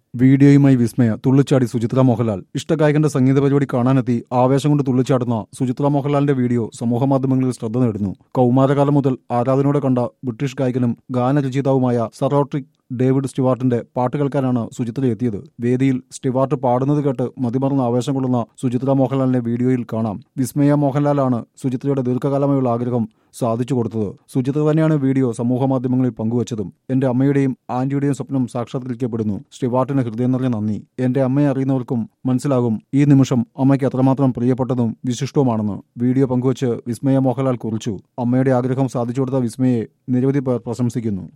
വീഡിയോയുമായി വിസ്മയ തുള്ളിച്ചാടി സുചിത്ര മോഹൻലാൽ ഇഷ്ടഗായകന്റെ സംഗീത പരിപാടി കാണാനെത്തി ആവേശം കൊണ്ട് തുള്ളിച്ചാടുന്ന സുചിത്ര മോഹൻലാലിന്റെ വീഡിയോ സമൂഹമാധ്യമങ്ങളിൽ ശ്രദ്ധ നേടുന്നു കൗമാരകാലം മുതൽ ആരാധനയോടെ കണ്ട ബ്രിട്ടീഷ് ഗായകനും ഗാനരചയിതാവുമായ സറോട്രിക് ഡേവിഡ് സ്റ്റുവാർട്ടിന്റെ പാട്ട് കേൾക്കാനാണ് സുചിത്ര എത്തിയത് വേദിയിൽ സ്റ്റുവാർട്ട് പാടുന്നത് കേട്ട് മതിമറന്ന ആവേശം കൊള്ളുന്ന സുചിത്ര മോഹൻലാലിനെ വീഡിയോയിൽ കാണാം വിസ്മയ മോഹൻലാലാണ് സുചിത്രയുടെ ദീർഘകാലമായുള്ള ആഗ്രഹം സാധിച്ചു കൊടുത്തത് സുചിത്ര തന്നെയാണ് വീഡിയോ സമൂഹ മാധ്യമങ്ങളിൽ പങ്കുവച്ചതും എന്റെ അമ്മയുടെയും ആന്റിയുടെയും സ്വപ്നം സാക്ഷാത്കരിക്കപ്പെടുന്നു സ്റ്റുവാർട്ടിന് ഹൃദയം നിറഞ്ഞ നന്ദി എന്റെ അമ്മയെ അറിയുന്നവർക്കും മനസ്സിലാകും ഈ നിമിഷം അമ്മയ്ക്ക് എത്രമാത്രം പ്രിയപ്പെട്ടതും വിശിഷ്ടവുമാണെന്ന് വീഡിയോ പങ്കുവച്ച് വിസ്മയ മോഹൻലാൽ കുറിച്ചു അമ്മയുടെ ആഗ്രഹം സാധിച്ചു കൊടുത്ത വിസ്മയെ നിരവധി പേർ പ്രശംസിക്കുന്നു